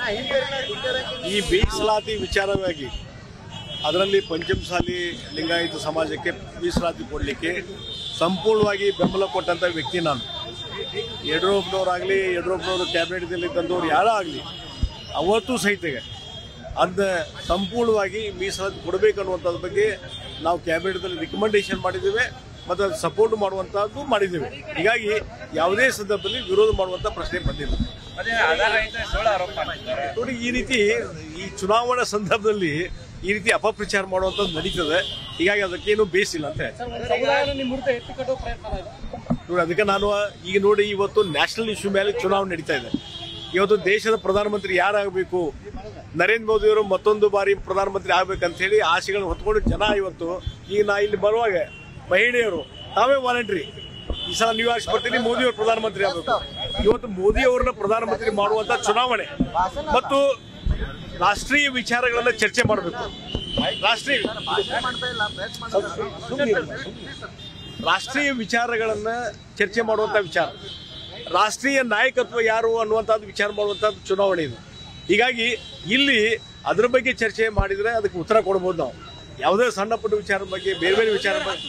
ಈ ಮೀಸಲಾತಿ ವಿಚಾರವಾಗಿ ಅದರಲ್ಲಿ ಪಂಚಮಸಾಲಿ ಲಿಂಗಾಯತ ಸಮಾಜಕ್ಕೆ ಮೀಸಲಾತಿ ಕೊಡಲಿಕ್ಕೆ ಸಂಪೂರ್ಣವಾಗಿ ಬೆಂಬಲ ಕೊಟ್ಟಂಥ ವ್ಯಕ್ತಿ ನಾನು ಯಡಿಯೂರಪ್ಪನವರಾಗಲಿ ಯಡಿಯೂರಪ್ಪನವರು ಕ್ಯಾಬಿನೆಟ್ದಲ್ಲಿ ತಂದವರು ಯಾರೇ ಆಗಲಿ ಅವತ್ತು ಸಹಿತ ಅದನ್ನ ಸಂಪೂರ್ಣವಾಗಿ ಮೀಸಲಾತಿ ಕೊಡಬೇಕು ಅನ್ನುವಂಥದ್ರ ಬಗ್ಗೆ ನಾವು ಕ್ಯಾಬಿನೆಟ್ದಲ್ಲಿ ರಿಕಮೆಂಡೇಶನ್ ಮಾಡಿದ್ದೇವೆ ಮತ್ತು ಅದು ಸಪೋರ್ಟ್ ಮಾಡುವಂಥದ್ದು ಮಾಡಿದ್ದೇವೆ ಹೀಗಾಗಿ ಯಾವುದೇ ಸಂದರ್ಭದಲ್ಲಿ ವಿರೋಧ ಮಾಡುವಂಥ ಪ್ರಶ್ನೆ ಬಂದಿಲ್ಲ ಅದೇ ಆಧಾರರಹಿತ ಸುಳ್ಳು ಆರೋಪ ಮಾಡ್ತಿದ್ದಾರೆ ನೋಡಿ ಈ ರೀತಿ ಈ ಚುನಾವಣಾ ಸಂದರ್ಭದಲ್ಲಿ ಈ ರೀತಿ ಅಪಪ್ರಚಾರ ಮಾಡುವಂಥದ್ದು ನಡೀತದೆ ಹೀಗಾಗಿ ಅದಕ್ಕೇನು ಬೇಸಿಲ್ಲ ಅಂತ ನೋಡಿ ಅದಕ್ಕೆ ನಾನು ಈಗ ನೋಡಿ ಇವತ್ತು ನ್ಯಾಷನಲ್ ಇಶ್ಯೂ ಮೇಲೆ ಚುನಾವಣೆ ನಡೀತಾ ಇದೆ ಇವತ್ತು ದೇಶದ ಪ್ರಧಾನಮಂತ್ರಿ ಯಾರಾಗಬೇಕು ನರೇಂದ್ರ ಮೋದಿ ಅವರು ಮತ್ತೊಂದು ಬಾರಿ ಪ್ರಧಾನಮಂತ್ರಿ ಆಗ್ಬೇಕಂತ ಹೇಳಿ ಆಸೆಗಳನ್ನು ಹೊತ್ಕೊಂಡು ಜನ ಇವತ್ತು ಈಗ ನಾ ಇಲ್ಲಿ ಬರುವಾಗ ಮಹಿಳೆಯರು ತಾವೇ ವಾಲಂಟ್ರಿ ಈ ಸಲ ನೀವು ಆಶೆ ಬರ್ತೀನಿ ಮೋದಿ ಅವರು ಪ್ರಧಾನಮಂತ್ರಿ ಆಗಬೇಕು ಇವತ್ತು ಮೋದಿ ಅವರನ್ನ ಪ್ರಧಾನಮಂತ್ರಿ ಮಾಡುವಂತ ಚುನಾವಣೆ ಮತ್ತು ರಾಷ್ಟ್ರೀಯ ವಿಚಾರಗಳನ್ನ ಚರ್ಚೆ ಮಾಡಬೇಕು ರಾಷ್ಟ್ರೀಯ ರಾಷ್ಟ್ರೀಯ ವಿಚಾರಗಳನ್ನ ಚರ್ಚೆ ಮಾಡುವಂತ ವಿಚಾರ ರಾಷ್ಟ್ರೀಯ ನಾಯಕತ್ವ ಯಾರು ಅನ್ನುವಂಥದ್ದು ವಿಚಾರ ಮಾಡುವಂಥದ್ದು ಚುನಾವಣೆ ಇದು ಹೀಗಾಗಿ ಇಲ್ಲಿ ಅದ್ರ ಬಗ್ಗೆ ಚರ್ಚೆ ಮಾಡಿದ್ರೆ ಅದಕ್ಕೆ ಉತ್ತರ ಕೊಡ್ಬೋದು ನಾವು ಯಾವುದೇ ಸಣ್ಣ ಪುಟ್ಟ ವಿಚಾರದ ಬಗ್ಗೆ ಬೇರೆ ಬೇರೆ ವಿಚಾರ ಬಗ್ಗೆ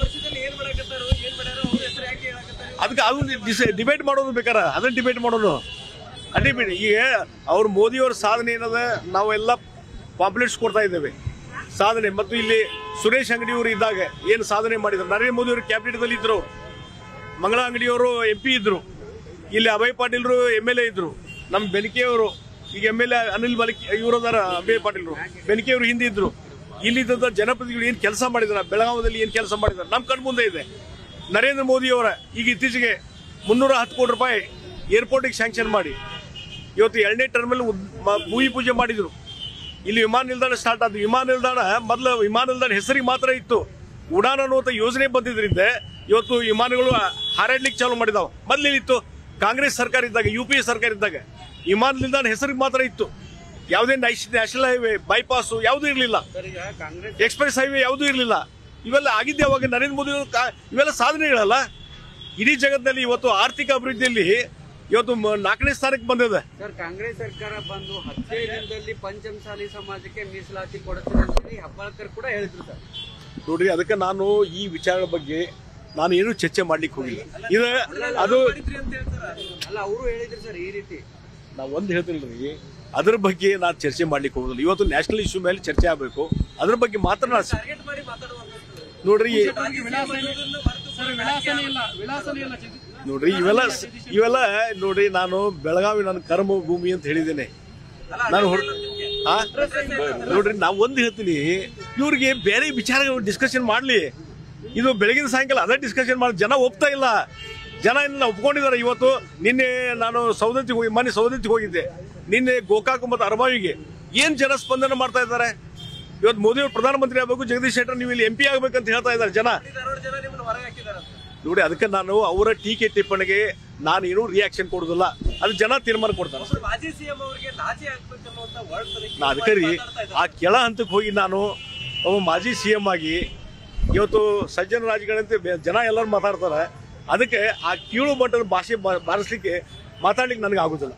ಅದಕ್ಕೆ ಅದು ಡಿಬೇಟ್ ಮಾಡೋದು ಬೇಕಾರ ಅದನ್ನ ಡಿಬೇಟ್ ಮಾಡೋದು ಅದೇ ಬಿಡಿ ಈಗ ಅವ್ರ ಮೋದಿಯವ್ರ ಸಾಧನೆ ಏನದ ನಾವೆಲ್ಲ ಪಾಂಪ್ಲೆಟ್ಸ್ ಕೊಡ್ತಾ ಇದ್ದೇವೆ ಸಾಧನೆ ಮತ್ತು ಇಲ್ಲಿ ಸುರೇಶ್ ಅಂಗಡಿಯವರು ಇದ್ದಾಗ ಏನು ಸಾಧನೆ ಮಾಡಿದ್ರು ನರೇಂದ್ರ ಮೋದಿ ಅವರು ಕ್ಯಾಬಿನೆಟ್ದಲ್ಲಿ ಇದ್ರು ಅವ್ರು. ಮಂಗಳ ಅಂಗಡಿಯವರು ಎಂ ಪಿ ಇದ್ರು ಇಲ್ಲಿ ಅಭಯ್ ಪಾಟೀಲ್ರು ಎಮ್ ಎಲ್ ಎ ಇದ್ರು ನಮ್ಮ ಬೆನಕೆಯವರು ಈಗ ಎಮ್ ಎಲ್ ಎ ಅನಿಲ್ ಬಲಕಿ ಇವರು ಅದಾರ ಅಭಯ್ ಪಾಟೀಲ್ರು ಬೆನಕೆಯವರು ಹಿಂದೆ ಇದ್ರು ಇಲ್ಲಿದ್ದಂಥ ಜನಪ್ರತಿನಿಧಿಗಳು ಏನು ಕೆಲಸ ಮಾಡಿದಾರೆ ಬೆಳಗಾವದಲ್ಲಿ ಏನು ಕೆಲಸ ಮಾಡಿದಾರೆ ನಮ್ಮ ಕಣ್ಮುಂದೆ ಇದೆ ನರೇಂದ್ರ ಮೋದಿ ಅವರ ಈಗ ಇತ್ತೀಚೆಗೆ ಮುನ್ನೂರ ಹತ್ತು ಕೋಟಿ ರೂಪಾಯಿ ಏರ್ಪೋರ್ಟಿಗೆ ಸ್ಯಾಂಕ್ಷನ್ ಮಾಡಿ ಇವತ್ತು ಎರಡನೇ ಟರ್ಮಲ್ಲಿ ಭೂಮಿ ಪೂಜೆ ಮಾಡಿದ್ರು ಇಲ್ಲಿ ವಿಮಾನ ನಿಲ್ದಾಣ ಸ್ಟಾರ್ಟ್ ಆದ ವಿಮಾನ ನಿಲ್ದಾಣ ಮೊದಲು ವಿಮಾನ ನಿಲ್ದಾಣ ಹೆಸರಿಗೆ ಮಾತ್ರ ಇತ್ತು ಉಡಾನ್ ಅನ್ನುವಂಥ ಯೋಜನೆ ಬಂದಿದ್ರಿಂದ ಇವತ್ತು ವಿಮಾನಗಳು ಹಾರಾಡ್ಲಿಕ್ಕೆ ಚಾಲು ಮಾಡಿದಾವೆ ಮೊದಲು ಇತ್ತು ಕಾಂಗ್ರೆಸ್ ಸರ್ಕಾರ ಇದ್ದಾಗ ಯು ಪಿ ಎ ಸರ್ಕಾರ ಇದ್ದಾಗ ವಿಮಾನ ನಿಲ್ದಾಣ ಹೆಸರಿಗೆ ಮಾತ್ರ ಇತ್ತು ಯಾವುದೇ ನ್ಯಾಷನಲ್ ಹೈವೇ ಬೈಪಾಸು ಯಾವುದೂ ಇರಲಿಲ್ಲ ಸರ್ ಈಗ ಕಾಂಗ್ರೆಸ್ ಎಕ್ಸ್ಪ್ರೆಸ್ ಹೈವೇ ಯಾವುದೂ ಇರಲಿಲ್ಲ ಇವೆಲ್ಲ ಆಗಿದ್ದೆ ಅವಾಗ ನರೇಂದ್ರ ಮೋದಿ ಅವರು ಕಾ- ಇವೆಲ್ಲ ಸಾಧನೆಗಳಲ್ಲ ಇಡೀ ಜಗತ್ತಿನಲ್ಲಿ ಇವತ್ತು ಆರ್ಥಿಕ ಅಭಿವೃದ್ಧಿಯಲ್ಲಿ ಇವತ್ತು ಮ- ನಾಲ್ಕನೇ ಸ್ಥಾನಕ್ಕೆ ಬಂದಿದೆ ಸರ್ ಕಾಂಗ್ರೆಸ್ ಸರ್ಕಾರ ಬಂದು ಹದಿನೈದು ದಿನದಲ್ಲಿ ಪಂಚಮಸಾಲಿ ಸಮಾಜಕ್ಕೆ ಮೀಸಲಾತಿ ಕೊಡುತ್ತದೆ ಅಂತ ಹೇಳಿ ಹೆಬ್ಬಾಳ್ಕರ್ ಕೂಡ ಹೇಳಿದ್ರು ಸರ್ ನೋಡ್ರಿ ಅದಕ್ಕೆ ನಾನು ಈ ವಿಚಾರದ ಬಗ್ಗೆ ನಾನು ಏನು ಚರ್ಚೆ ಮಾಡ್ಲಿಕ್ಕೆ ಹೋಗಿಲ್ಲ ಇದು ಅದು ಅಲ್ಲ ಅವರು ಹೇಳಿದ್ರು ಸರ್ ಈ ರೀತಿ ನಾ ಒಂದು ಹೇಳ್ತೀನಿ ಅದ್ರ ಬಗ್ಗೆ ನಾನು ಚರ್ಚೆ ಮಾಡ್ಲಿಕ್ಕೆ ಹೋಗೋದಿಲ್ಲ ಇವತ್ತು ನ್ಯಾಷನಲ್ ಇಶ್ಯೂ ಮೇಲೆ ಚರ್ಚೆ ಆಗಬೇಕು ಅದ್ರ ಬಗ್ಗೆ ಮಾತ್ರ ನಾನು ಸ- ನೋಡ್ರಿ ನೋಡ್ರಿ ಇವೆಲ್ಲ ಸ- ಇವೆಲ್ಲ ನೋಡ್ರಿ ನಾನು ಬೆಳಗಾವಿ ನನ್ನ ಕರ್ಮ ಭೂಮಿ ಅಂತ ಹೇಳಿದ್ದೇನೆ ನಾನು ಹೊರ ಆ? ನೋಡ್ರಿ ನಾವು ಒಂದು ಹೇಳ್ತೀನಿ ಇವ್ರಿಗೆ ಬೇರೆ ವಿಚಾರಗಳು ಡಿಸ್ಕಷನ್ ಮಾಡ್ಲಿ ಇದು ಬೆಳಗಿನ ಸಾಯಂಕಾಲ ಅದೇ ಡಿಸ್ಕಷನ್ ಮಾಡಿ ಜನ ಒಪ್ತಾ ಇಲ್ಲ ಜನ ಇನ್ನ ಒಪ್ಕೊಂಡಿದ್ದಾರೆ ಇವತ್ತು ನಿನ್ನೆ ನಾನು ಸೌದತ್ತಿಗೆ ಹೋಗಿ ಮೊನ್ನೆ ಸೌದತ್ತಿಗೆ ಹೋಗಿದ್ದೆ ನಿನ್ನೆ ಗೋಕಾಕ್ ಮತ್ತು ಅರಬಾವಿಗೆ ಏನ್ ಜನ ಸ್ಪಂದನೆ ಮಾಡ್ತಾ ಇದ್ದಾರೆ ಇವತ್ತು ಮೋದಿ ಅವರು ಪ್ರಧಾನಮಂತ್ರಿ ಆಗಬೇಕು ಜಗದೀಶ್ ಶೆಟ್ಟರ್ ನೀವು ಇಲ್ಲಿ ಎಂ ಪಿ ಆಗ್ಬೇಕಂತ ಹೇಳ್ತಾ ಇದ್ದಾರೆ ಜನ ನೋಡಿ ಅದಕ್ಕೆ ನಾನು ಅವರ ಟೀಕೆ ಟಿಪ್ಪಣಿಗೆ ನಾನು ಏನು ರಿಯಾಕ್ಷನ್ ಕೊಡುದಿಲ್ಲ ಅದು ಜನ ತೀರ್ಮಾನ ಕೊಡ್ತಾರೆ ಮಾಜಿ ಸಿಎಂ ಅವರಿಗೆ ನಾಚಿ ಆಗ್ಬೇಕನ್ನುವಂತ ವರ್ಡ್ ನಾ ಅದಕ್ಕೆ ರೀ ಆ ಕೆಳ ಹಂತಕ್ಕೆ ಹೋಗಿ ನಾನು ಒಬ್ಬ ಮಾಜಿ ಸಿ ಎಂ ಆಗಿ ಇವತ್ತು ಸಜ್ಜನ ರಾಜಗಳಂತೆ ಬೆ- ಜನ ಎಲ್ಲರೂ ಮಾತಾಡ್ತಾರೆ ಅದಕ್ಕೆ ಆ ಕೀಳು ಮಟ್ಟದ ಭಾಷೆ ಬಾ- ಬಾರಿಸ್ಲಿಕ್ಕೆ ಮಾತಾಡ್ಲಿಕ್ಕೆ ನನಗೆ ಆಗುದಿಲ್ಲ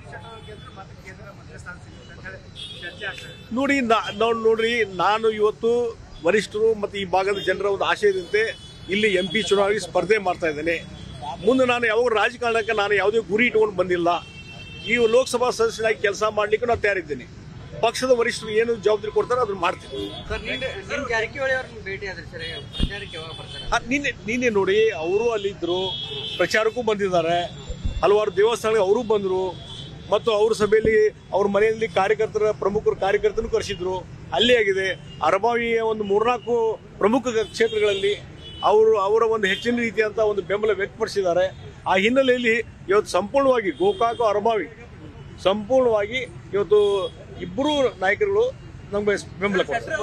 ನೋಡಿ ನಾ- ನಾವು ನೋಡ್ರಿ ನಾನು ಇವತ್ತು ವರಿಷ್ಠರು ಮತ್ತು ಈ ಭಾಗದ ಜನರ ಒಂದು ಆಶಯದಂತೆ ಇಲ್ಲಿ ಎಂ ಪಿ ಚುನಾವಣೆಗೆ ಸ್ಪರ್ಧೆ ಮಾಡ್ತಾ ಇದ್ದೇನೆ ಮುಂದೆ ನಾನು ಯಾವಾಗ ರಾಜಕಾರಣಕ್ಕೆ ನಾನು ಯಾವುದೇ ಗುರಿ ಇಟ್ಕೊಂಡು ಬಂದಿಲ್ಲ ಈ ಲೋಕಸಭಾ ಸದಸ್ಯನಾಗಿ ಕೆಲಸ ಮಾಡ್ಲಿಕ್ಕೆ ನಾನು ತಯಾರಿದ್ದೇನೆ ಪಕ್ಷದ ವರಿಷ್ಠರು ಏನು ಜವಾಬ್ದಾರಿ ಕೊಡ್ತಾರೆ ಅದನ್ನ ಮಾಡ್ತೀನಿ ಸರ್ ನಿನ್ನೆ ನಿಮ್ ಜಾರಕಿಹೊಳಿ ಅವ್ರನ್ನ ಭೇಟಿ ಆದ್ರಿ ಸರ್ ಪ್ರಚಾರಕ್ಕೆ ಯಾವಾಗ ಬರ್ತಾರೆ ಆ, ನಿನ್ನೆ ನಿನ್ನೆ ನೋಡಿ ಅವರು ಅಲ್ಲಿದ್ದರು ಪ್ರಚಾರಕ್ಕೂ ಬಂದಿದ್ದಾರೆ ಹಲವಾರು ದೇವಸ್ಥಾನಗಳಿಗೆ ಅವರು ಬಂದರು ಮತ್ತು ಅವ್ರ ಸಭೆಯಲ್ಲಿ ಅವ್ರ ಮನೆಯಲ್ಲಿ ಕಾರ್ಯಕರ್ತರ ಪ್ರಮುಖರು ಕಾರ್ಯಕರ್ತರು ಕರೆಸಿದ್ರು ಅಲ್ಲಿ ಆಗಿದೆ ಅರಬಾವಿಯ ಒಂದು ಮೂರ್ನಾಲ್ಕು ಪ್ರಮುಖ ಕ್ಷೇತ್ರಗಳಲ್ಲಿ ಅವರು ಅವರ ಒಂದು ಹೆಚ್ಚಿನ ರೀತಿಯಂತ ಒಂದು ಬೆಂಬಲ ವ್ಯಕ್ತಪಡಿಸಿದ್ದಾರೆ ಆ ಹಿನ್ನೆಲೆಯಲ್ಲಿ ಇವತ್ತು ಸಂಪೂರ್ಣವಾಗಿ ಗೋಕಾಕು ಅರಬಾವಿ ಸಂಪೂರ್ಣವಾಗಿ ಇವತ್ತು ಇಬ್ಬರು ನಾಯಕರುಗಳು ನಮಗೆ ಬೆಂಬಲ ಕೊಡ್ತಾರೆ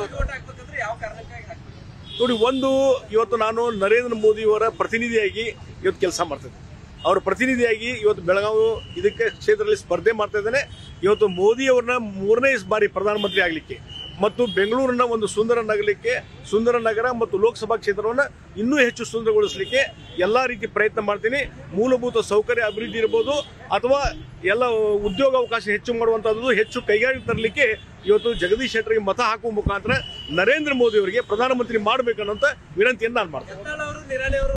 ನೋಡಿ ಒಂದು ಇವತ್ತು ನಾನು ನರೇಂದ್ರ ಮೋದಿಯವರ ಪ್ರತಿನಿಧಿಯಾಗಿ ಇವತ್ತು ಕೆಲಸ ಮಾಡ್ತಿದ್ದೆ ಅವರ ಪ್ರತಿನಿಧಿಯಾಗಿ ಇವತ್ತು ಬೆಳಗಾವಿ ಇದಕ್ಕೆ ಕ್ಷೇತ್ರದಲ್ಲಿ ಸ್ಪರ್ಧೆ ಮಾಡ್ತಾ ಇದ್ದೇನೆ ಇವತ್ತು ಮೋದಿ ಅವ್ರನ್ನ ಮೂರನೇ ಬಾರಿ ಪ್ರಧಾನಮಂತ್ರಿ ಆಗಲಿಕ್ಕೆ ಮತ್ತು ಬೆಂಗಳೂರಿನ ಒಂದು ಸುಂದರ ನಗರಕ್ಕೆ ಸುಂದರ ನಗರ ಮತ್ತು ಲೋಕಸಭಾ ಕ್ಷೇತ್ರವನ್ನು ಇನ್ನೂ ಹೆಚ್ಚು ಸುಂದರಗೊಳಿಸಲಿಕ್ಕೆ ಎಲ್ಲ ರೀತಿ ಪ್ರಯತ್ನ ಮಾಡ್ತೀನಿ ಮೂಲಭೂತ ಸೌಕರ್ಯ ಅಭಿವೃದ್ಧಿ ಇರ್ಬೋದು ಅಥವಾ ಎಲ್ಲ ಉದ್ಯೋಗಾವಕಾಶ ಹೆಚ್ಚು ಮಾಡುವಂಥದ್ದು ಹೆಚ್ಚು ಕೈಗಾರಿಕೆ ತರಲಿಕ್ಕೆ ಇವತ್ತು ಜಗದೀಶ್ ಶೆಟ್ಟರ್ಗೆ ಮತ ಹಾಕುವ ಮುಖಾಂತರ ನರೇಂದ್ರ ಮೋದಿ ಅವರಿಗೆ ಪ್ರಧಾನಮಂತ್ರಿ ಮಾಡಬೇಕನ್ನೋಂಥ ವಿನಂತಿಯನ್ನು ನಾನು ಮಾಡ್ತೇನೆ ಯತ್ನಾಳ್ ಅವರು ನಿರಾಣಿ ಅವರು